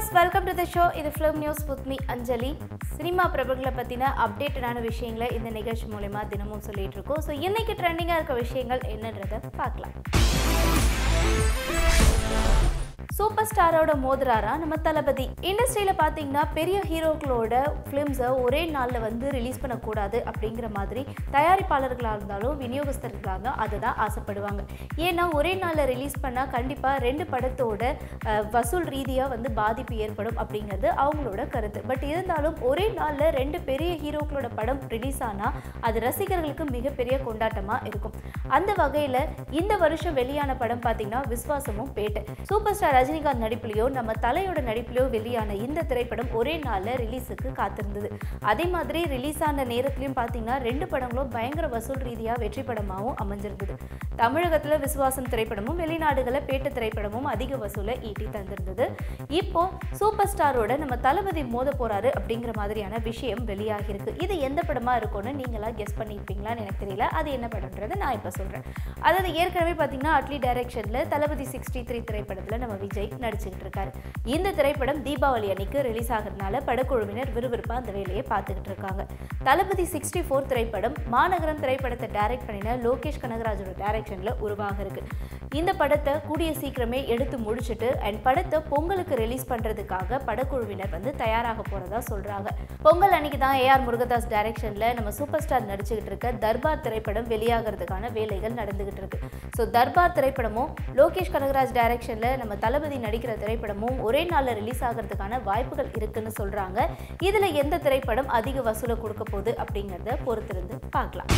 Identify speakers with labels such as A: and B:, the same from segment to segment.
A: viewers welcome to the show இது film news with me Anjali cinema பிரபலங்களை பற்றின அப்டேட்டடான விஷயங்களை இந்த நிகழ்ச்சி மூலயமா தினமும் சொல்லிட்டு இருக்கோம் ஸோ இன்னைக்கு ட்ரெண்டிங்காக இருக்க விஷயங்கள் என்னன்றதை பார்க்கலாம் சூப்பர் ஸ்டாரோட மோதுறாரா நம்ம தளபதி இண்டஸ்ட்ரியில பாத்தீங்கன்னா பெரிய ஹீரோக்களோட ஃபிலிம்ஸை ஒரே நாள்ல வந்து ரிலீஸ் பண்ணக்கூடாது அப்படிங்கிற மாதிரி தயாரிப்பாளர்களாக இருந்தாலும் விநியோகஸ்தர்களாக அதுதான் ஆசைப்படுவாங்க ஏன்னா ஒரே நாள்ல ரிலீஸ் பண்ணா கண்டிப்பா ரெண்டு படத்தோட அஹ், வசூல் ரீதியா வந்து பாதிப்பு ஏற்படும் அப்படிங்கிறது அவங்களோட கருத்து பட் இருந்தாலும் ஒரே நாள்ல ரெண்டு பெரிய ஹீரோக்களோட படம் ரிலீஸ் ஆனா அது ரசிகர்களுக்கு மிகப்பெரிய கொண்டாட்டமா இருக்கும் அந்த வகையில இந்த வருஷம் வெளியான படம் பார்த்தீங்கன்னா விஸ்வாசமும் பேட்டை சூப்பர் ஸ்டார் ரஜினிகாந்த் நடிப்புலையோ நம்ம தலையோட நடிப்புலையோ வெளியான இந்த திரைப்படம் ஒரே நாள்ல ரிலீஸுக்கு காத்திருந்தது அதே மாதிரி ரிலீஸ் ஆன நேரத்துலையும் பார்த்தீங்கன்னா ரெண்டு படங்களும் பயங்கர வசூல் ரீதியா வெற்றி படமாகவும் அமைஞ்சிருந்தது தமிழகத்துல விசுவாசம் திரைப்படமும் வெளிநாடுகளில் பேட்ட திரைப்படமும் அதிக வசூலை ஈட்டி தந்திருந்தது இப்போ சூப்பர் ஸ்டாரோட நம்ம தளபதி மோத போறாரு அப்படிங்கிற மாதிரியான விஷயம் வெளியாகியிருக்கு இது எந்த படமா இருக்கும்னு நீங்களா கெஸ் பண்ணியிருப்பீங்களான்னு எனக்கு தெரியல அது என்ன படம்ன்றதை நான் இப்போ சொல்றேன் அதாவது ஏற்கனவே பார்த்தீங்கன்னா அட்லி டைரக்ஷன்ல தளபதி சிக்ஸ்டி த்ரீ திரைப்படத்துல நம்ம விஜய் நடிச்சுக்கிட்டு இருக்காரு இந்த திரைப்படம் தீபாவளி அன்னைக்கு ரிலீஸ் ஆகிறதுனால படக்குழுவினர் விறுவிறுப்பா அந்த வேலையை பார்த்துக்கிட்டு இருக்காங்க தளபதி சிக்ஸ்டி ஃபோர் திரைப்படம் மாநகரம் திரைப்படத்தை டைரக்ட் பண்ணின லோகேஷ் கனகராஜோட டைரக்ஷன்ல உருவாக இருக்கு இந்த படத்தை கூடிய சீக்கிரமே எடுத்து முடிச்சுட்டு அண்ட் படத்தை பொங்கலுக்கு ரிலீஸ் பண்றதுக்காக படக்குழுவினர் வந்து தயாராக போறதா சொல்றாங்க பொங்கல் அன்னைக்கு தான் ஏஆர் முருகதாஸ் டைரக்ஷன்ல நம்ம சூப்பர் ஸ்டார் நடிச்சுக்கிட்டு இருக்க தர்பார் திரைப்படம் வெளியாகிறதுக்கான வேலைகள் நடந்துகிட்டு இருக்கு ஸோ தர்பார் திரைப்படமும் லோகேஷ் கனகராஜ் டைரக்ஷன்ல நம்ம தளபதி நடிக்கிற திரைப்படமும் ஒரே நாள்ல ரிலீஸ் ஆகிறதுக்கான வாய்ப்புகள் இருக்குன்னு சொல்றாங்க இதுல எந்த திரைப்படம் அதிக வசூலை கொடுக்க போகுது அப்படிங்கறத பொறுத்திருந்து பார்க்கலாம்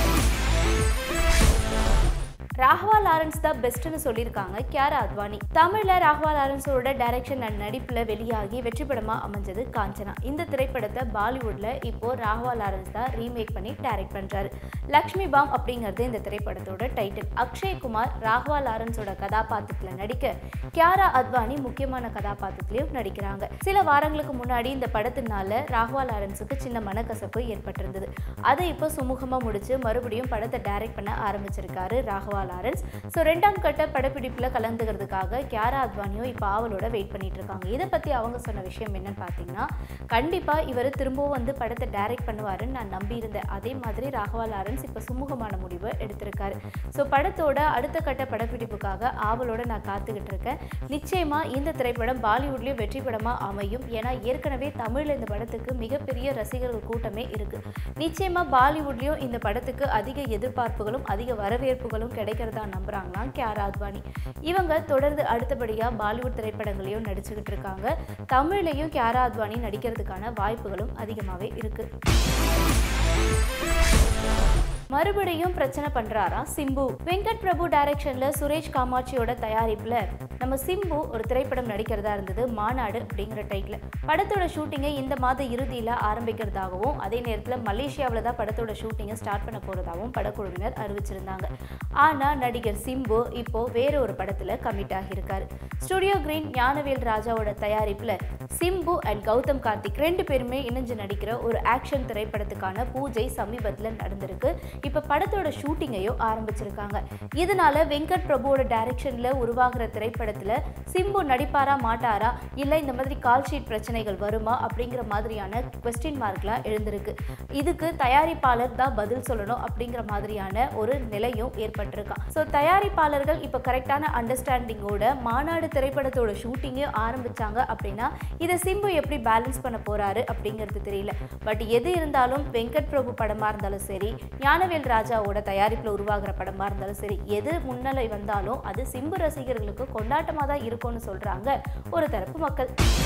A: ராகவா லாரன்ஸ் தான் பெஸ்ட்னு சொல்லியிருக்காங்க கியாரா அத்வானி தமிழ்ல ராகவா லாரன்ஸோட டைரக்ஷன் அண்ட் நடிப்புல வெளியாகி வெற்றி படமா அமைஞ்சது காஞ்சனா இந்த திரைப்படத்தை பாலிவுட்ல இப்போ ராகவா லாரன்ஸ் தான் ரீமேக் பண்ணி டைரக்ட் பண்றாரு லக்ஷ்மி பாம் அப்படிங்கிறது இந்த திரைப்படத்தோட டைட்டில் அக்ஷய் குமார் ராகவா லாரன்ஸோட கதாபாத்திரத்துல நடிக்க கியாரா அத்வானி முக்கியமான கதாபாத்திரத்திலையும் நடிக்கிறாங்க சில வாரங்களுக்கு முன்னாடி இந்த படத்தினால ராகவா லாரன்ஸுக்கு சின்ன மனக்கசப்பு ஏற்பட்டிருந்தது அதை இப்போ சுமூகமா முடிச்சு மறுபடியும் படத்தை டைரக்ட் பண்ண ஆரம்பிச்சிருக்காரு ராகவா லாரன்ஸ் ஸோ ரெண்டாம் கட்ட படப்பிடிப்புல கலந்துக்கிறதுக்காக கியாரா அத்வானியும் இப்போ ஆவலோட வெயிட் பண்ணிட்டு இருக்காங்க இதை பத்தி அவங்க சொன்ன விஷயம் என்னன்னு பார்த்தீங்கன்னா கண்டிப்பா இவர் திரும்பவும் வந்து படத்தை டைரக்ட் பண்ணுவாருன்னு நான் நம்பியிருந்தேன் அதே மாதிரி ராகவா லாரன்ஸ் இப்போ சுமூகமான முடிவை எடுத்திருக்காரு ஸோ படத்தோட அடுத்த கட்ட படப்பிடிப்புக்காக ஆவலோட நான் காத்துக்கிட்டு இருக்கேன் நிச்சயமா இந்த திரைப்படம் பாலிவுட்லயும் வெற்றி படமா அமையும் ஏன்னா ஏற்கனவே தமிழ்ல இந்த படத்துக்கு மிகப்பெரிய ரசிகர்கள் கூட்டமே இருக்கு நிச்சயமா பாலிவுட்லயும் இந்த படத்துக்கு அதிக எதிர்பார்ப்புகளும் அதிக வரவேற்புகளும் கிடைக்கிறதா நம்புறாங்களாம் கியாரா அத்வானி இவங்க தொடர்ந்து அடுத்தபடியா பாலிவுட் திரைப்படங்களையும் நடிச்சுக்கிட்டு இருக்காங்க தமிழ்லையும் கியாரா அத்வானி நடிக்கிறதுக்கான வாய்ப்புகளும் அதிகமாகவே இருக்கு மறுபடியும் பிரச்சனை பண்றாரா சிம்பு வெங்கட் பிரபு டைரக்ஷன்ல சுரேஷ் காமாட்சியோட தயாரிப்புல நம்ம சிம்பு ஒரு திரைப்படம் நடிக்கிறதா இருந்தது மாநாடு அப்படிங்கிற டைட்டில் படத்தோட ஷூட்டிங்கை இந்த மாத இறுதியில ஆரம்பிக்கிறதாகவும் அதே நேரத்துல மலேசியாவில் தான் படத்தோட ஷூட்டிங்கை ஸ்டார்ட் பண்ண போறதாகவும் படக்குழுவினர் அறிவிச்சிருந்தாங்க ஆனா நடிகர் சிம்பு இப்போ வேற ஒரு படத்துல கமிட் ஆகியிருக்காரு ஸ்டுடியோ கிரீன் ஞானவேல் ராஜாவோட தயாரிப்புல சிம்பு அண்ட் கௌதம் கார்த்திக் ரெண்டு பேருமே இணைஞ்சு நடிக்கிற ஒரு ஆக்ஷன் திரைப்படத்துக்கான பூஜை சமீபத்தில் நடந்திருக்கு இப்போ படத்தோட ஷூட்டிங்கையும் ஆரம்பிச்சிருக்காங்க இதனால வெங்கட் பிரபுவோட டைரக்ஷன்ல உருவாகிற திரைப்படத்துல சிம்பு நடிப்பாரா மாட்டாரா இல்லை இந்த மாதிரி கால் ஷீட் பிரச்சனைகள் வருமா அப்படிங்கிற மாதிரியான கொஸ்டின் மார்க்லாம் எழுந்திருக்கு இதுக்கு தயாரிப்பாளர் தான் பதில் சொல்லணும் அப்படிங்கிற மாதிரியான ஒரு நிலையும் ஏற்பட்டிருக்கான் ஸோ தயாரிப்பாளர்கள் இப்போ கரெக்டான அண்டர்ஸ்டாண்டிங்கோட மாநாடு திரைப்படத்தோட ஷூட்டிங்கே ஆரம்பிச்சாங்க அப்படின்னா இதை சிம்பு எப்படி பேலன்ஸ் பண்ண போறாரு அப்படிங்கிறது தெரியல பட் எது இருந்தாலும் வெங்கட் பிரபு படமா இருந்தாலும் சரி ஞானவேல் ராஜாவோட தயாரிப்பில் உருவாகிற படமா இருந்தாலும் சரி எது முன்னிலை வந்தாலும் அது சிம்பு ரசிகர்களுக்கு கொண்டாட்டமாக தான் இருக்கும்னு சொல்றாங்க ஒரு தரப்பு மக்கள்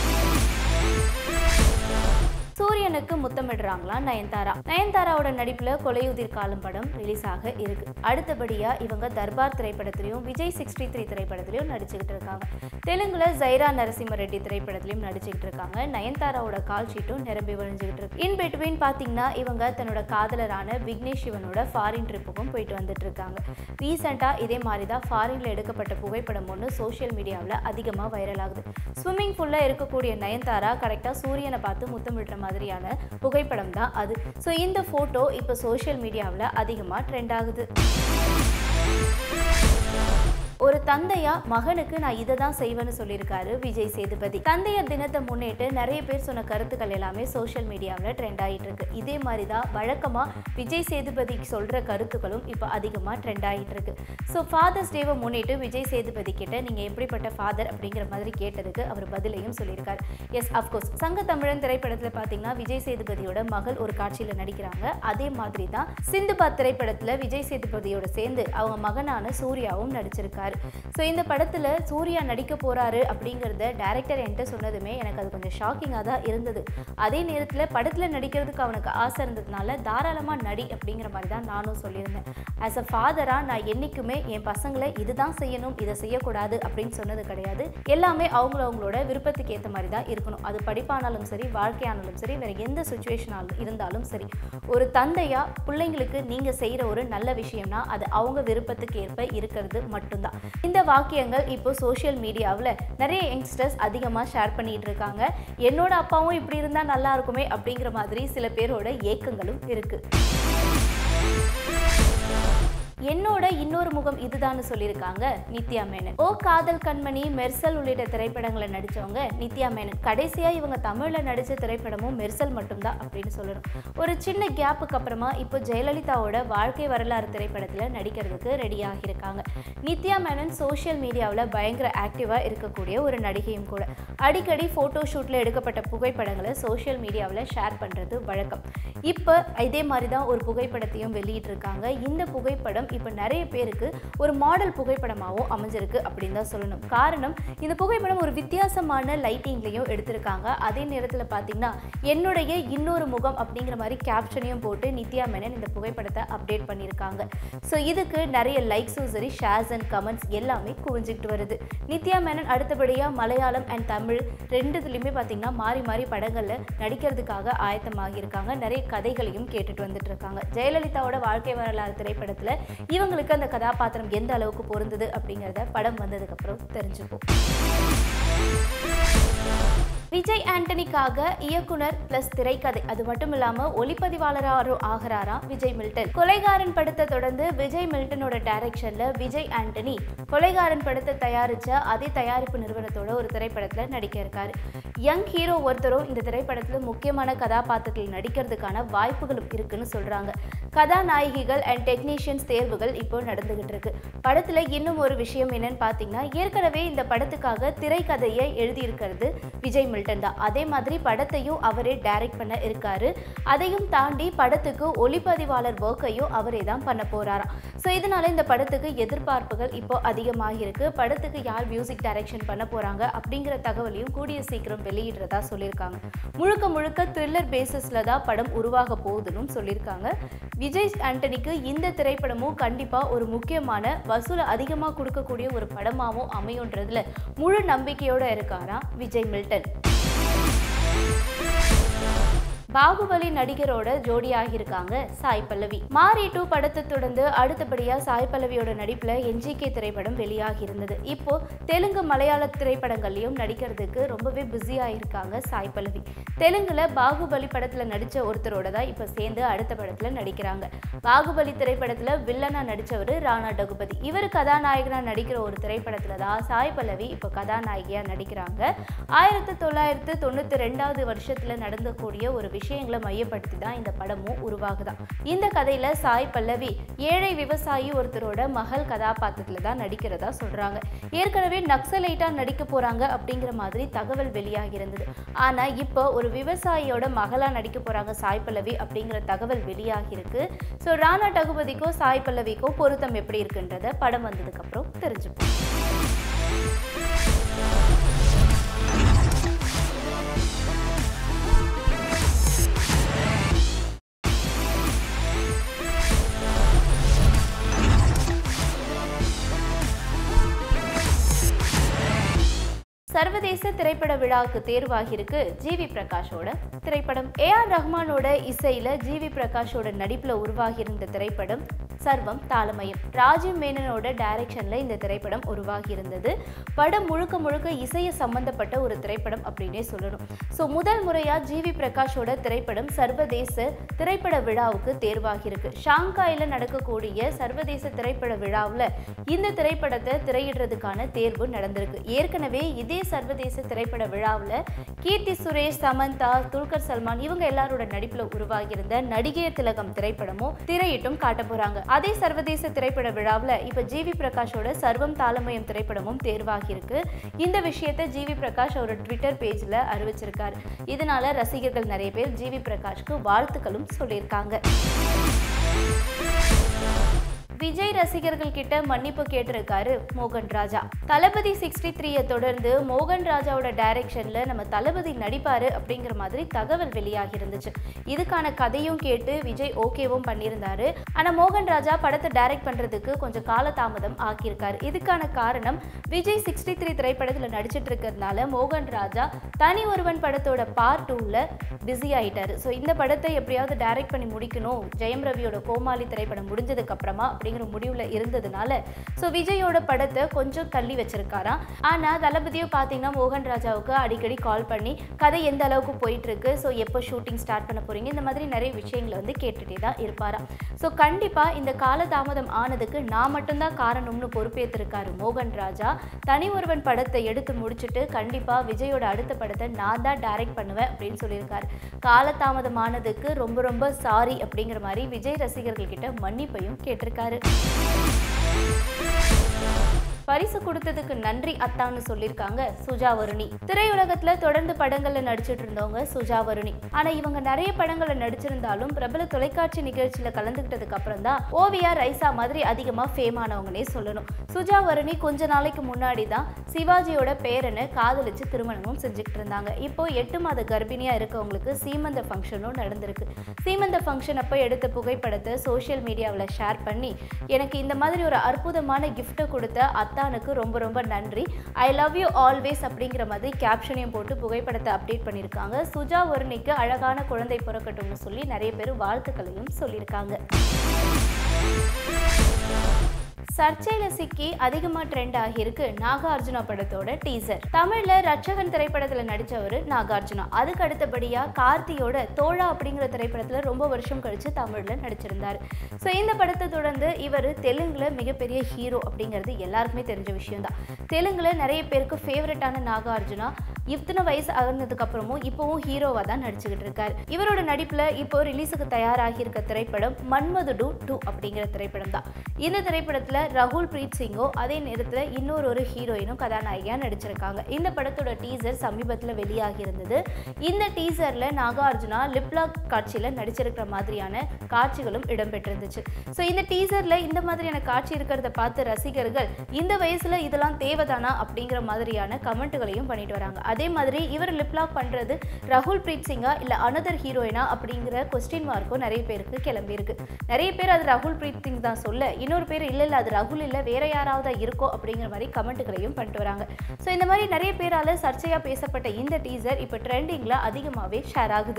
A: சூரியனுக்கு முத்தமிடுறாங்களா நயன்தாரா நயன்தாராவோட நடிப்புல கொலையுதிர் காலம் படம் ரிலீஸ் ஆக இருக்கு அடுத்தபடியா இவங்க தர்பார் திரைப்படத்திலையும் விஜய் சிக்ஸ்டி த்ரீ திரைப்படத்திலையும் நடிச்சுக்கிட்டு இருக்காங்க தெலுங்குல ஜைரா நரசிம்ம ரெட்டி திரைப்படத்திலையும் நடிச்சுக்கிட்டு இருக்காங்க நயன்தாராவோட கால் ஷீட்டும் நிரம்பி வழிஞ்சுக்கிட்டு இருக்கு இன் பிட்வீன் பாத்தீங்கன்னா இவங்க தன்னோட காதலரான விக்னேஷ் சிவனோட ஃபாரின் ட்ரிப்புக்கும் போயிட்டு வந்துட்டு இருக்காங்க ரீசெண்டா இதே மாதிரி தான் ஃபாரின்ல எடுக்கப்பட்ட புகைப்படம் ஒன்று சோஷியல் மீடியாவில் அதிகமாக வைரல் ஆகுது ஸ்விம்மிங் பூல்ல இருக்கக்கூடிய நயன்தாரா கரெக்டாக சூரியனை பார்த்து முத்தமிடுற மாதிரியான புகைப்படம் தான் அது ஸோ இந்த ஃபோட்டோ இப்போ சோஷியல் மீடியாவில் அதிகமாக ட்ரெண்ட் ஆகுது ஒரு தந்தையா மகனுக்கு நான் இதை தான் செய்வேன்னு சொல்லியிருக்காரு விஜய் சேதுபதி தந்தையர் தினத்தை முன்னிட்டு நிறைய பேர் சொன்ன கருத்துக்கள் எல்லாமே சோஷியல் மீடியாவில் ட்ரெண்ட் ஆகிட்டு இருக்கு இதே மாதிரி தான் வழக்கமாக விஜய் சேதுபதி சொல்கிற கருத்துக்களும் இப்போ அதிகமாக ட்ரெண்ட் ஆகிட்டு இருக்கு ஸோ ஃபாதர்ஸ் டேவை முன்னிட்டு விஜய் சேதுபதி கிட்ட நீங்கள் எப்படிப்பட்ட ஃபாதர் அப்படிங்கிற மாதிரி கேட்டதுக்கு அவர் பதிலையும் சொல்லியிருக்காரு எஸ் அஃப்கோர்ஸ் சங்க தமிழன் திரைப்படத்தில் பார்த்தீங்கன்னா விஜய் சேதுபதியோட மகள் ஒரு காட்சியில் நடிக்கிறாங்க அதே மாதிரி தான் சிந்துபாத் திரைப்படத்தில் விஜய் சேதுபதியோட சேர்ந்து அவங்க மகனான சூர்யாவும் நடிச்சிருக்காரு ஸோ இந்த படத்தில் சூர்யா நடிக்க போறாரு அப்படிங்கிறத டேரக்டர் என்கிட்ட சொன்னதுமே எனக்கு அது கொஞ்சம் ஷாக்கிங்காக தான் இருந்தது அதே நேரத்தில் படத்தில் நடிக்கிறதுக்கு அவனுக்கு ஆசை இருந்ததுனால தாராளமாக நடி அப்படிங்கிற மாதிரி தான் நானும் சொல்லியிருந்தேன் ஆஸ் அ ஃபாதராக நான் என்றைக்குமே என் பசங்களை இதுதான் செய்யணும் இதை செய்யக்கூடாது அப்படின்னு சொன்னது கிடையாது எல்லாமே அவங்கள அவங்களோட விருப்பத்துக்கு ஏற்ற மாதிரி தான் இருக்கணும் அது படிப்பானாலும் சரி வாழ்க்கையானாலும் சரி வேறு எந்த சுச்சுவேஷனாலும் இருந்தாலும் சரி ஒரு தந்தையா பிள்ளைங்களுக்கு நீங்கள் செய்கிற ஒரு நல்ல விஷயம்னா அது அவங்க விருப்பத்துக்கு ஏற்ப இருக்கிறது மட்டும்தான் இந்த வாக்கியங்கள் இப்போ சோஷியல் மீடியாவில் நிறைய யங்ஸ்டர்ஸ் அதிகமாக ஷேர் பண்ணிட்டு இருக்காங்க என்னோட அப்பாவும் இப்படி இருந்தால் நல்லா இருக்குமே அப்படிங்கிற மாதிரி சில பேரோட ஏக்கங்களும் இருக்கு என்னோட இன்னொரு முகம் இதுதான்னு சொல்லியிருக்காங்க நித்யா மேனன் ஓ காதல் கண்மணி மெர்சல் உள்ளிட்ட திரைப்படங்களை நடிச்சவங்க நித்யா மேனன் கடைசியா இவங்க தமிழ்ல நடிச்ச திரைப்படமும் மெர்சல் மட்டும்தான் அப்படின்னு சொல்லணும் ஒரு சின்ன கேப்புக்கு அப்புறமா இப்போ ஜெயலலிதாவோட வாழ்க்கை வரலாறு திரைப்படத்துல நடிக்கிறதுக்கு ரெடி ஆகியிருக்காங்க நித்யா மேனன் சோஷியல் மீடியாவில் பயங்கர ஆக்டிவா இருக்கக்கூடிய ஒரு நடிகையும் கூட அடிக்கடி ஃபோட்டோ ஷூட்ல எடுக்கப்பட்ட புகைப்படங்களை சோஷியல் மீடியாவில் ஷேர் பண்றது வழக்கம் இப்போ இதே மாதிரி தான் ஒரு புகைப்படத்தையும் வெளியிட்டிருக்காங்க இந்த புகைப்படம் இப்போ நிறைய பேருக்கு ஒரு மாடல் புகைப்படமாகவும் அமைஞ்சிருக்கு அப்படின்னு தான் சொல்லணும் காரணம் இந்த புகைப்படம் ஒரு வித்தியாசமான லைட்டிங்லேயும் எடுத்திருக்காங்க அதே நேரத்தில் பார்த்தீங்கன்னா என்னுடைய இன்னொரு முகம் அப்படிங்கிற மாதிரி கேப்ஷனையும் போட்டு நித்யா மேனன் இந்த புகைப்படத்தை அப்டேட் பண்ணியிருக்காங்க ஸோ இதுக்கு நிறைய லைக்ஸும் சரி ஷேர்ஸ் அண்ட் கமெண்ட்ஸ் எல்லாமே குவிஞ்சிக்கிட்டு வருது நித்யா மேனன் அடுத்தபடியாக மலையாளம் அண்ட் தமிழ் ரெண்டுத்துலையுமே பார்த்தீங்கன்னா மாறி மாறி படங்களில் நடிக்கிறதுக்காக ஆயத்தமாகியிருக்காங்க நிறைய கதைகளையும் கேட்டுட்டு வந்துட்டு இருக்காங்க ஜெயலலிதாவோட வாழ்க்கை வரலாறு திரைப்படத்தில் இவங்களுக்கு அந்த கதாபாத்திரம் எந்த அளவுக்கு பொருந்தது அப்படிங்கிறத படம் வந்ததுக்கப்புறம் தெரிஞ்சுப்போம் விஜய் ஆண்டனிக்காக இயக்குனர் பிளஸ் திரைக்கதை அது மட்டும் இல்லாம ஒளிப்பதிவாளராக ஆகிறாராம் விஜய் மில்டன் கொலைகாரன் படத்தை தொடர்ந்து விஜய் மில்டனோட டைரக்ஷன்ல விஜய் ஆண்டனி கொலைகாரன் படத்தை தயாரிச்ச அதே தயாரிப்பு நிறுவனத்தோட ஒரு திரைப்படத்துல நடிக்க இருக்காரு யங் ஹீரோ ஒருத்தரும் இந்த திரைப்படத்துல முக்கியமான கதாபாத்திரத்தில் நடிக்கிறதுக்கான வாய்ப்புகளும் இருக்குன்னு சொல்றாங்க கதாநாயகிகள் அண்ட் டெக்னீஷியன்ஸ் தேர்வுகள் இப்போ நடந்துகிட்டு இருக்கு படத்துல இன்னும் ஒரு விஷயம் என்னன்னு பார்த்தீங்கன்னா ஏற்கனவே இந்த படத்துக்காக திரைக்கதையை எழுதியிருக்கிறது விஜய் மில்டன் தான் அதே மாதிரி படத்தையும் அவரே டைரக்ட் பண்ண இருக்காரு அதையும் தாண்டி படத்துக்கு ஒளிப்பதிவாளர் ஒர்க்கையும் அவரே தான் பண்ண போறாராம் ஸோ இதனால இந்த படத்துக்கு எதிர்பார்ப்புகள் இப்போ அதிகமாக இருக்கு படத்துக்கு யார் மியூசிக் டைரக்ஷன் பண்ண போறாங்க அப்படிங்கிற தகவலையும் கூடிய சீக்கிரம் வெளியிடுறதா சொல்லியிருக்காங்க முழுக்க முழுக்க த்ரில்லர் பேசிஸ்ல தான் படம் உருவாக போகுதுன்னு சொல்லியிருக்காங்க விஜய் ஆண்டனிக்கு இந்த திரைப்படமும் கண்டிப்பா ஒரு முக்கியமான வசூல் அதிகமாக கொடுக்கக்கூடிய ஒரு படமாகவும் அமையுன்றதுல முழு நம்பிக்கையோட இருக்காராம் விஜய் மில்டன் பாகுபலி நடிகரோட ஜோடியாகி இருக்காங்க சாய் பல்லவி மாரி டூ படத்தை தொடர்ந்து அடுத்தபடியா சாய் பல்லவியோட நடிப்புல என்ஜிகே திரைப்படம் வெளியாகி இருந்தது இப்போ தெலுங்கு மலையாள திரைப்படங்கள்லயும் நடிக்கிறதுக்கு ரொம்பவே பிஸியா இருக்காங்க சாய் பல்லவி தெலுங்குல பாகுபலி படத்துல நடிச்ச ஒருத்தரோட தான் இப்ப சேர்ந்து அடுத்த படத்துல நடிக்கிறாங்க பாகுபலி திரைப்படத்துல வில்லனா நடிச்சவர் ராணா டகுபதி இவர் கதாநாயகனா நடிக்கிற ஒரு திரைப்படத்துல தான் சாய் பல்லவி இப்போ கதாநாயகியா நடிக்கிறாங்க ஆயிரத்தி தொள்ளாயிரத்து தொண்ணூத்தி ரெண்டாவது வருஷத்துல நடந்தக்கூடிய ஒரு விஷயங்களை மையப்படுத்தி தான் இந்த படமும் உருவாகுதாம் இந்த கதையில சாய் பல்லவி ஏழை விவசாயி ஒருத்தரோட மகள் கதாபாத்திரத்துல தான் நடிக்கிறதா சொல்றாங்க ஏற்கனவே நக்சலைட்டா நடிக்க போறாங்க அப்படிங்கிற மாதிரி தகவல் வெளியாகி இருந்தது ஆனா இப்போ ஒரு விவசாயியோட மகளா நடிக்க போறாங்க சாய் பல்லவி அப்படிங்கிற தகவல் வெளியாகி இருக்கு ஸோ ராணா டகுபதிக்கோ சாய் பல்லவிக்கோ பொருத்தம் எப்படி இருக்குன்றத படம் வந்ததுக்கு அப்புறம் தெரிஞ்சுப்போம் சர்வதேச திரைப்பட விழாவுக்கு தேர்வாகியிருக்கு ஜிவி பிரகாஷோட திரைப்படம் ஏ ஆர் ரஹ்மானோட இசையில ஜிவி பிரகாஷோட நடிப்புல உருவாகி இருந்த திரைப்படம் சர்வம் தாளமயம் ராஜீவ் மேனனோட டைரக்ஷன்ல இந்த திரைப்படம் உருவாகி இருந்தது படம் முழுக்க முழுக்க இசையை சம்பந்தப்பட்ட ஒரு திரைப்படம் அப்படின்னே சொல்லணும் ஸோ முதல் முறையா ஜிவி பிரகாஷோட திரைப்படம் சர்வதேச திரைப்பட விழாவுக்கு தேர்வாகியிருக்கு ஷாங்காயில் நடக்கக்கூடிய சர்வதேச திரைப்பட விழாவில் இந்த திரைப்படத்தை திரையிடுறதுக்கான தேர்வு நடந்திருக்கு ஏற்கனவே இதே சர்வதேச திரைப்பட விழாவில் கீர்த்தி சுரேஷ் சமந்தா துல்கர் சல்மான் இவங்க எல்லாரோட நடிப்பில் உருவாகியிருந்த நடிகையர் திலகம் திரைப்படமும் திரையிட்டும் காட்ட போறாங்க அதே சர்வதேச திரைப்பட விழாவில் இப்போ ஜிவி பிரகாஷோட சர்வம் தாளமயம் திரைப்படமும் தேர்வாகியிருக்கு இந்த விஷயத்தை ஜிவி பிரகாஷ் அவரோட ட்விட்டர் பேஜில் அறிவிச்சிருக்காரு இதனால ரசிகர்கள் நிறைய பேர் ஜிவி பிரகாஷ்க்கு வாழ்த்துக்களும் சொல்லியிருக்காங்க விஜய் ரசிகர்கள் கிட்ட மன்னிப்பு கேட்டிருக்காரு மோகன் ராஜா தளபதி சிக்ஸ்டி த்ரீயை தொடர்ந்து மோகன் ராஜாவோட டைரக்ஷன்ல நம்ம தளபதி நடிப்பாரு அப்படிங்கிற மாதிரி தகவல் வெளியாகி இருந்துச்சு இதுக்கான கதையும் கேட்டு விஜய் ஓகேவும் பண்ணியிருந்தாரு ஆனா மோகன் ராஜா படத்தை டைரக்ட் பண்றதுக்கு கொஞ்சம் காலதாமதம் ஆக்கியிருக்காரு இதுக்கான காரணம் விஜய் சிக்ஸ்டி த்ரீ திரைப்படத்தில் நடிச்சிட்டு இருக்கிறதுனால மோகன் ராஜா தனி ஒருவன் படத்தோட பார்ட் டூவில் பிஸி ஆயிட்டாரு ஸோ இந்த படத்தை எப்படியாவது டைரக்ட் பண்ணி முடிக்கணும் ஜெயம் ரவியோட கோமாளி திரைப்படம் முடிஞ்சதுக்கு அப்புறமா அப்படிங்கிற முடிவில் இருந்ததுனால ஸோ விஜயோட படத்தை கொஞ்சம் தள்ளி வச்சிருக்காராம் ஆனால் தளபதியும் பார்த்தீங்கன்னா மோகன் ராஜாவுக்கு அடிக்கடி கால் பண்ணி கதை எந்த அளவுக்கு போயிட்டு இருக்கு ஸோ எப்போ ஷூட்டிங் ஸ்டார்ட் பண்ண போறீங்க இந்த மாதிரி நிறைய விஷயங்களை வந்து கேட்டுட்டே தான் இருப்பாராம் ஸோ கண்டிப்பாக இந்த காலதாமதம் ஆனதுக்கு நான் மட்டும்தான் காரணம்னு பொறுப்பேற்றிருக்காரு மோகன் ராஜா தனி ஒருவன் படத்தை எடுத்து முடிச்சுட்டு கண்டிப்பாக விஜயோட அடுத்த படத்தை நான் தான் டைரக்ட் பண்ணுவேன் அப்படின்னு சொல்லியிருக்காரு காலதாமதம் ஆனதுக்கு ரொம்ப ரொம்ப சாரி அப்படிங்கிற மாதிரி விஜய் ரசிகர்கள் கிட்ட மன்னிப்பையும் கேட்டிருக்காரு பரிசு கொடுத்ததுக்கு நன்றி அத்தான்னு சொல்லியிருக்காங்க சுஜா வருணி திரையுலகத்துல தொடர்ந்து படங்கள்ல நடிச்சிட்டு இருந்தவங்க சுஜா வருணி ஆனா இவங்க நிறைய படங்கள்ல நடிச்சிருந்தாலும் பிரபல தொலைக்காட்சி நிகழ்ச்சியில கலந்துக்கிட்டதுக்கு அப்புறம் தான் ஓவியா ரைசா மாதிரி அதிகமா ஃபேம் ஆனவங்கன்னே சொல்லணும் சுஜா வருணி கொஞ்ச நாளைக்கு முன்னாடி தான் சிவாஜியோட பேரனை காதலிச்சு திருமணமும் செஞ்சுக்கிட்டு இருந்தாங்க இப்போ எட்டு மாத கர்ப்பிணியா இருக்கவங்களுக்கு சீமந்த ஃபங்க்ஷனும் நடந்திருக்கு சீமந்த ஃபங்க்ஷன் அப்போ எடுத்த புகைப்படத்தை சோஷியல் மீடியாவில் ஷேர் பண்ணி எனக்கு இந்த மாதிரி ஒரு அற்புதமான கிஃப்ட்டை கொடுத்த அத்தானுக்கு ரொம்ப ரொம்ப நன்றி ஐ லவ் யூ ஆல்வேஸ் அப்படிங்கிற மாதிரி கேப்ஷனையும் போட்டு புகைப்படத்தை அப்டேட் பண்ணியிருக்காங்க சுஜா வருணிக்கு அழகான குழந்தை பிறக்கட்டும்னு சொல்லி நிறைய பேர் வாழ்த்துக்களையும் சொல்லியிருக்காங்க சர்ச்சையில சிக்கி அதிகமா ட்ரெண்ட் ஆகியிருக்கு நாகார்ஜுனா படத்தோட டீசர் தமிழ்ல ரட்சகன் திரைப்படத்துல நடிச்சவர் நாகார்ஜுனா அதுக்கு அடுத்தபடியா கார்த்தியோட தோழா அப்படிங்கிற திரைப்படத்துல ரொம்ப வருஷம் கழிச்சு தமிழ்ல நடிச்சிருந்தாரு ஸோ இந்த படத்தை தொடர்ந்து இவர் தெலுங்குல மிகப்பெரிய ஹீரோ அப்படிங்கிறது எல்லாருக்குமே தெரிஞ்ச விஷயம் தான் தெலுங்குல நிறைய பேருக்கு ஃபேவரட்டான நாகார்ஜுனா இத்தனை வயசு ஆகுனதுக்கு அப்புறமும் இப்போவும் ஹீரோவா தான் நடிச்சுக்கிட்டு இருக்காரு இவரோட நடிப்புல இப்போ ரிலீஸுக்கு தயாராகி இருக்க திரைப்படம் மன்மதுடு டூ அப்படிங்கிற திரைப்படம் தான் இந்த திரைப்படத்துல ரகுல் பிரீத் சிங்கோ அதே நேரத்துல இன்னொரு ஒரு ஹீரோயினும் கதாநாயகியா நடிச்சிருக்காங்க இந்த படத்தோட டீசர் சமீபத்துல வெளியாகி இருந்தது இந்த டீசர்ல நாகார்ஜுனா லிப்லாக் காட்சியில நடிச்சிருக்கிற மாதிரியான காட்சிகளும் இடம்பெற்றிருந்துச்சு ஸோ இந்த டீசர்ல இந்த மாதிரியான காட்சி இருக்கிறத பார்த்து ரசிகர்கள் இந்த வயசுல இதெல்லாம் தேவைதானா அப்படிங்கிற மாதிரியான கமெண்ட்டுகளையும் பண்ணிட்டு வராங்க அதே மாதிரி இவர் லிப்லாக் பண்றது ரகுல் பிரீத் சிங்கா இல்ல அனதர் ஹீரோயினா அப்படிங்கிற கொஸ்டின் மார்க்கும் நிறைய பேருக்கு கிளம்பி இருக்கு நிறைய பேர் அது ரகுல் பிரீத் சிங் தான் சொல்ல இன்னொரு பேர் இல்ல இல்ல அது ரகுல் இல்ல வேற யாராவது இருக்கோ அப்படிங்கிற மாதிரி கமெண்ட்டுகளையும் பண்ணிட்டு வராங்க ஸோ இந்த மாதிரி நிறைய பேரால சர்ச்சையா பேசப்பட்ட இந்த டீசர் இப்போ ட்ரெண்டிங்ல அதிகமாகவே ஷேர் ஆகுது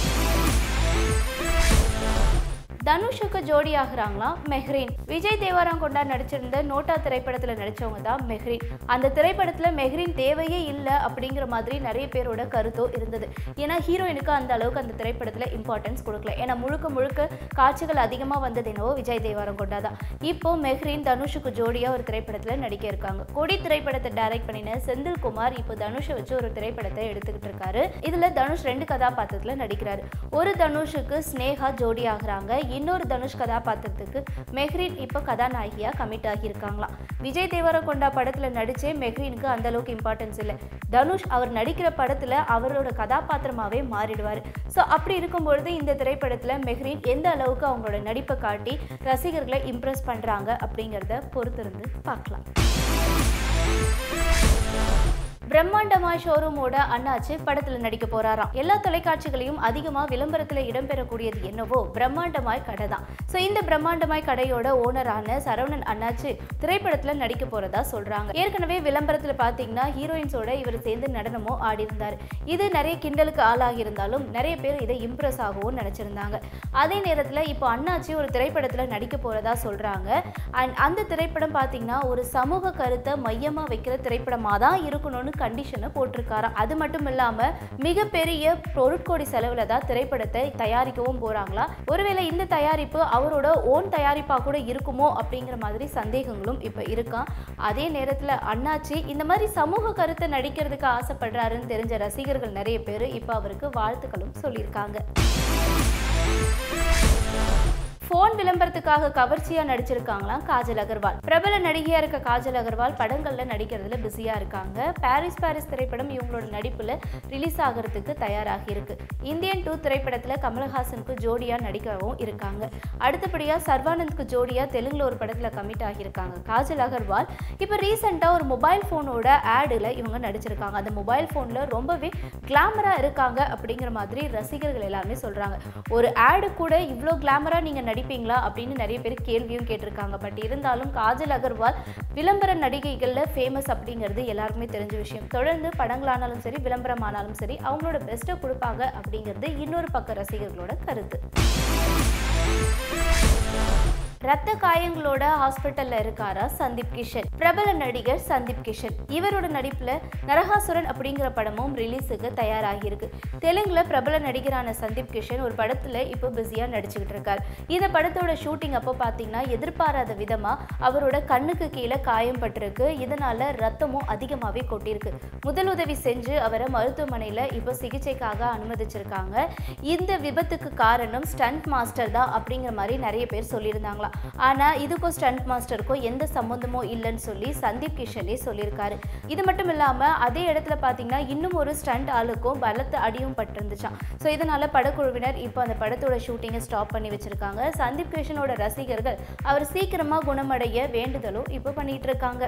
A: தனுஷுக்கு ஜோடி ஆகுறாங்களாம் மெஹ்ரீன் விஜய் தேவாராங்கொண்டா நடிச்சிருந்த நோட்டா திரைப்படத்தில் நடிச்சவங்க தான் மெஹ்ரீன் அந்த திரைப்படத்தில் மெஹ்ரீன் தேவையே இல்லை அப்படிங்கிற மாதிரி நிறைய பேரோட கருத்தோ இருந்தது ஏன்னா ஹீரோயினுக்கு அந்த அளவுக்கு அந்த திரைப்படத்தில் இம்பார்ட்டன்ஸ் கொடுக்கல ஏன்னா முழுக்க முழுக்க காட்சிகள் அதிகமாக வந்தது என்னவோ விஜய் தேவாரங்கொண்டா தான் இப்போ மெஹ்ரீன் தனுஷுக்கு ஜோடியாக ஒரு திரைப்படத்தில் நடிக்க இருக்காங்க கொடி திரைப்படத்தை டைரக்ட் பண்ணின செந்தில்குமார் இப்போ தனுஷை வச்சு ஒரு திரைப்படத்தை எடுத்துக்கிட்டு இருக்காரு இதில் தனுஷ் ரெண்டு கதாபாத்திரத்தில் நடிக்கிறாரு ஒரு தனுஷுக்கு ஸ்னேகா ஜோடி ஆகுறாங்க இன்னொரு தனுஷ் கதாபாத்திரத்துக்கு மெஹ்ரீன் இப்போ கதாநாயகியா கமிட் ஆகியிருக்காங்களாம் விஜய் தேவரகொண்டா படத்துல நடிச்சே மெஹ்ரீனுக்கு அந்த அளவுக்கு இம்பார்ட்டன்ஸ் இல்லை தனுஷ் அவர் நடிக்கிற படத்துல அவரோட கதாபாத்திரமாவே மாறிடுவார் ஸோ அப்படி இருக்கும்பொழுது இந்த திரைப்படத்துல மெஹ்ரீன் எந்த அளவுக்கு அவங்களோட நடிப்பை காட்டி ரசிகர்களை இம்ப்ரெஸ் பண்றாங்க அப்படிங்கிறத பொறுத்திருந்து பார்க்கலாம் பிரம்மாண்டமாய் ஷோரூமோட அண்ணாச்சி படத்துல நடிக்க போறாராம் எல்லா தொலைக்காட்சிகளையும் அதிகமா விளம்பரத்துல இடம்பெறக்கூடியது என்னவோ பிரம்மாண்டமாய் கடை தான் ஸோ இந்த பிரம்மாண்டமாய் கடையோட ஓனரான சரவணன் அண்ணாச்சி திரைப்படத்துல நடிக்க போறதா சொல்றாங்க ஏற்கனவே விளம்பரத்துல பாத்தீங்கன்னா ஹீரோயின்ஸோட இவர் சேர்ந்து நடனமோ ஆடி இருந்தார் இது நிறைய கிண்டலுக்கு ஆளாகி இருந்தாலும் நிறைய பேர் இதை இம்ப்ரெஸ் ஆகவும் நினைச்சிருந்தாங்க அதே நேரத்துல இப்போ அண்ணாச்சி ஒரு திரைப்படத்துல நடிக்க போறதா சொல்றாங்க அண்ட் அந்த திரைப்படம் பாத்தீங்கன்னா ஒரு சமூக கருத்தை மையமா வைக்கிற திரைப்படமா தான் இருக்கணும்னு கண்டிஷனை போட்டிருக்காராம் அது மட்டும் இல்லாம மிகப்பெரிய பொருட்கோடி செலவுல தான் திரைப்படத்தை தயாரிக்கவும் போறாங்களா ஒருவேளை இந்த தயாரிப்பு அவரோட ஓன் தயாரிப்பா கூட இருக்குமோ அப்படிங்கிற மாதிரி சந்தேகங்களும் இப்ப இருக்கான் அதே நேரத்துல அண்ணாச்சி இந்த மாதிரி சமூக கருத்தை நடிக்கிறதுக்கு ஆசைப்படுறாருன்னு தெரிஞ்ச ரசிகர்கள் நிறைய பேர் இப்ப அவருக்கு வாழ்த்துக்களும் சொல்லியிருக்காங்க ஃபோன் விளம்பரத்துக்காக கவர்ச்சியா நடிச்சிருக்காங்களாம் காஜல் அகர்வால் பிரபல நடிகையா இருக்க காஜல் அகர்வால் படங்கள்ல நடிக்கிறதுல பிஸியா இருக்காங்க பாரிஸ் பாரிஸ் திரைப்படம் இவங்களோட நடிப்புல ரிலீஸ் ஆகிறதுக்கு தயாராகி இருக்கு இந்தியன் டூ திரைப்படத்துல கமல்ஹாசனுக்கு ஜோடியா நடிக்கவும் இருக்காங்க அடுத்தபடியா சர்வானந்த்க்கு ஜோடியா தெலுங்குல ஒரு படத்துல கமிட் ஆகியிருக்காங்க காஜல் அகர்வால் இப்போ ரீசெண்டா ஒரு மொபைல் ஃபோனோட ஆடுல இவங்க நடிச்சிருக்காங்க அந்த மொபைல் ஃபோன்ல ரொம்பவே கிளாமரா இருக்காங்க அப்படிங்கிற மாதிரி ரசிகர்கள் எல்லாருமே சொல்றாங்க ஒரு ஆடு கூட இவ்வளோ கிளாமரா நீங்க நடிப்பீங்களா அப்படின்னு நிறைய பேர் கேள்வியும் கேட்டிருக்காங்க பட் இருந்தாலும் காஜல் அகர்வால் விளம்பர நடிகைகளில் ஃபேமஸ் அப்படிங்கிறது எல்லாருக்குமே தெரிஞ்ச விஷயம் தொடர்ந்து படங்களானாலும் சரி விளம்பரமானாலும் சரி அவங்களோட பெஸ்ட்டை கொடுப்பாங்க அப்படிங்கிறது இன்னொரு பக்க ரசிகர்களோட கருத்து ரத்த காயங்களோட ஹாஸ்பிட்டல்ல இருக்காரா சந்தீப் கிஷன் பிரபல நடிகர் சந்தீப் கிஷன் இவரோட நடிப்புல நரகாசுரன் அப்படிங்கிற படமும் ரிலீஸுக்கு தயாராகி இருக்கு தெலுங்குல பிரபல நடிகரான சந்தீப் கிஷன் ஒரு படத்துல இப்போ பிஸியா நடிச்சுக்கிட்டு இருக்காரு இந்த படத்தோட ஷூட்டிங் அப்போ பாத்தீங்கன்னா எதிர்பாராத விதமா அவரோட கண்ணுக்கு கீழே காயம் பட்டிருக்கு இதனால ரத்தமும் அதிகமாவே கொட்டியிருக்கு முதலுதவி செஞ்சு அவரை மருத்துவமனையில இப்போ சிகிச்சைக்காக அனுமதிச்சிருக்காங்க இந்த விபத்துக்கு காரணம் ஸ்டண்ட் மாஸ்டர் தான் அப்படிங்கிற மாதிரி நிறைய பேர் சொல்லியிருந்தாங்களா ஆனால் இதுக்கும் ஸ்டண்ட் மாஸ்டருக்கும் எந்த சம்மந்தமும் இல்லைன்னு சொல்லி சந்தீப் கிஷனே சொல்லியிருக்காரு இது மட்டும் இல்லாமல் அதே இடத்துல பார்த்தீங்கன்னா இன்னும் ஒரு ஸ்டண்ட் ஆளுக்கும் பலத்த அடியும் பட்டிருந்துச்சாம் ஸோ இதனால படக்குழுவினர் இப்போ அந்த படத்தோட ஷூட்டிங்கை ஸ்டாப் பண்ணி வச்சிருக்காங்க சந்தீப் கிஷனோட ரசிகர்கள் அவர் சீக்கிரமாக குணமடைய வேண்டுதலும் இப்போ பண்ணிட்டு இருக்காங்க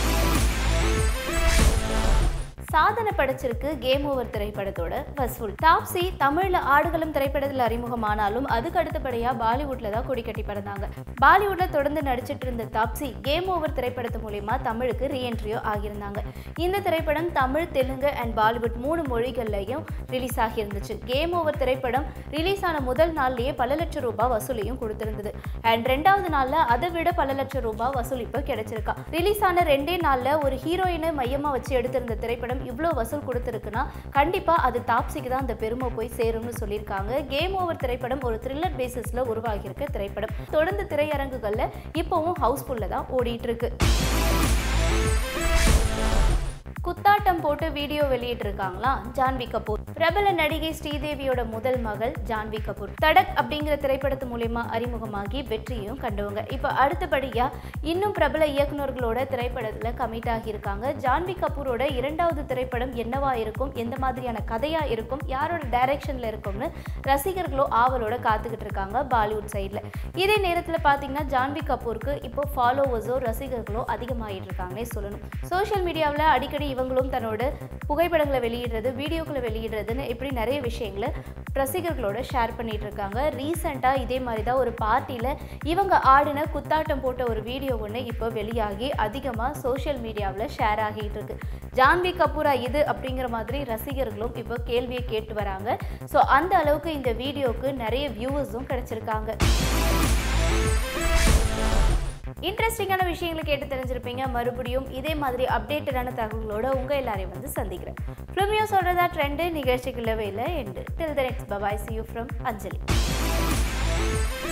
A: சாதனை படைச்சிருக்கு கேம் ஓவர் திரைப்படத்தோட வசூல் டாப்ஸி தமிழ்ல ஆடுகளம் திரைப்படத்தில் அறிமுகமானாலும் அதுக்கு அடுத்தபடியா பாலிவுட்ல தான் கொடி கட்டி பறந்தாங்க பாலிவுட்ல தொடர்ந்து நடிச்சிட்டு இருந்த டாப்ஸி கேம் ஓவர் திரைப்படத்து மூலியமா தமிழுக்கு ரீஎன்ட்ரியோ ஆகியிருந்தாங்க இந்த திரைப்படம் தமிழ் தெலுங்கு அண்ட் பாலிவுட் மூணு மொழிகள்லையும் ரிலீஸ் ஆகியிருந்துச்சு கேம் ஓவர் திரைப்படம் ரிலீஸ் ஆன முதல் நாள்லயே பல லட்சம் ரூபாய் வசூலையும் கொடுத்திருந்தது அண்ட் ரெண்டாவது நாள்ல அதை விட பல லட்சம் ரூபாய் வசூல் இப்போ கிடைச்சிருக்கா ரிலீஸ் ஆன ரெண்டே நாள்ல ஒரு ஹீரோயினை மையமா வச்சு எடுத்திருந்த திரைப்படம் இவ்வளோ வசூல் கொடுத்துருக்குன்னா கண்டிப்பா அது தாப்சிக்கு தான் அந்த பெருமை போய் சேரும்னு சொல்லியிருக்காங்க கேம் ஓவர் திரைப்படம் ஒரு த்ரில்லர் பேசிஸ்ல உருவாகியிருக்க திரைப்படம் தொடர்ந்து திரையரங்குகள்ல இப்போவும் ஹவுஸ்ஃபுல்ல தான் ஓடிட்டு இருக்கு குத்தாட்டம் போட்டு வீடியோ வெளியிட்டிருக்காங்களா ஜான்வி கபூர் பிரபல நடிகை ஸ்ரீதேவியோட முதல் மகள் ஜான்வி கபூர் தடக் அப்படிங்கிற திரைப்படத்து மூலியமா அறிமுகமாகி வெற்றியும் கண்டவங்க இப்போ அடுத்தபடியா இன்னும் பிரபல இயக்குனர்களோட திரைப்படத்துல கமிட் ஆகியிருக்காங்க ஜான்வி கபூரோட இரண்டாவது திரைப்படம் என்னவா இருக்கும் எந்த மாதிரியான கதையா இருக்கும் யாரோட டைரக்ஷன்ல இருக்கும்னு ரசிகர்களோ ஆவலோட காத்துக்கிட்டு இருக்காங்க பாலிவுட் சைடில் இதே நேரத்தில் பார்த்தீங்கன்னா ஜான்வி கபூருக்கு இப்போ ஃபாலோவர்ஸோ ரசிகர்களோ அதிகமாகிட்டு இருக்காங்கன்னே சொல்லணும் சோஷியல் மீடியாவில் அடிக்கடி இவங்களும் தன்னோட புகைப்படங்களை வெளியிடுறது வீடியோக்களை வெளியிடுறதுன்னு இப்படி நிறைய விஷயங்களை ரசிகர்களோட ஷேர் பண்ணிட்டு இருக்காங்க ரீசெண்டாக இதே மாதிரி தான் ஒரு பார்ட்டியில் இவங்க ஆடின குத்தாட்டம் போட்ட ஒரு வீடியோ ஒன்று இப்போ வெளியாகி அதிகமாக சோஷியல் மீடியாவில் ஷேர் ஆகிட்டு இருக்கு ஜான்வி கபூரா இது அப்படிங்கிற மாதிரி ரசிகர்களும் இப்போ கேள்வியை கேட்டு வராங்க ஸோ அந்த அளவுக்கு இந்த வீடியோக்கு நிறைய வியூவர்ஸும் கிடைச்சிருக்காங்க இன்ட்ரெஸ்டிங்கான விஷயங்களை கேட்டு தெரிஞ்சிருப்பீங்க மறுபடியும் இதே மாதிரி அப்டேட்டடான தகவல்களோட உங்க எல்லாரையும் வந்து சந்திக்கிறேன் ஃபிலிமியோ சொல்றதா ட்ரெண்டு நிகழ்ச்சிக்கு இல்லவே இல்லை என்று till the next bye bye see you from Anjali